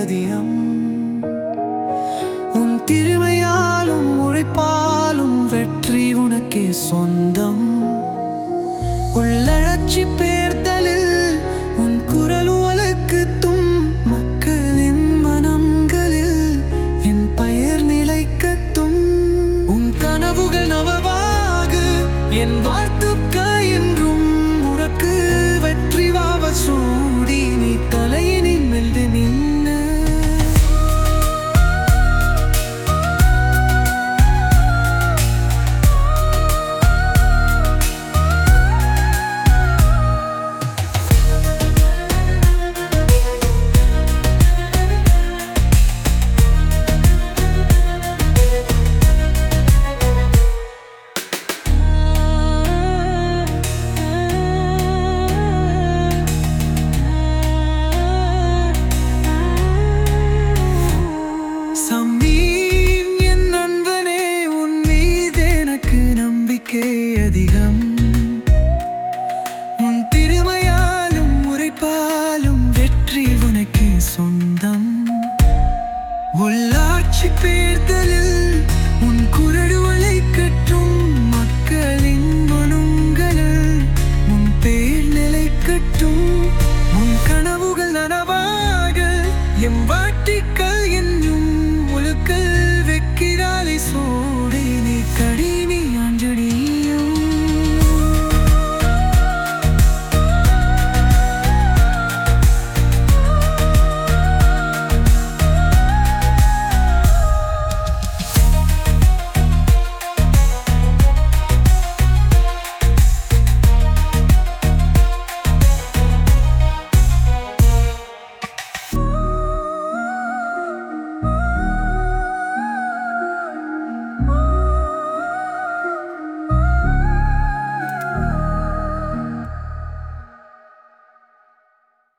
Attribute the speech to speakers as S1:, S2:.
S1: அதிகம் உன் திறமையாலும் உழைப்பாலும் வெற்றி உனக்கே சொந்தம் உள்ளழச்சி பேர்தலில் உன் குரல் உலக்கத்தும் மக்களின் மனங்களில் என் பெயர் நிலைக்கட்டும் உன் கனவுகள் நவவாக என் வாழ்த்துக்கள் என்றும் உனக்கு வெற்றி வாவ சூடி நீ தலையினின் மெல்து நின்று சமீம் என் நண்பனே உன் மீது எனக்கு நம்பிக்கை அதிகம் உன் திறமையாலும் உரைப்பாலும் வெற்றி உனக்கு சொந்தம் உள்ளாட்சி பேர்தலில் உன் குரடுவலை கட்டும் மக்களின் மனங்களில் உன் பேர் நிலை கட்டும் உன் கனவுகள் நனவாக எம் வாட்டி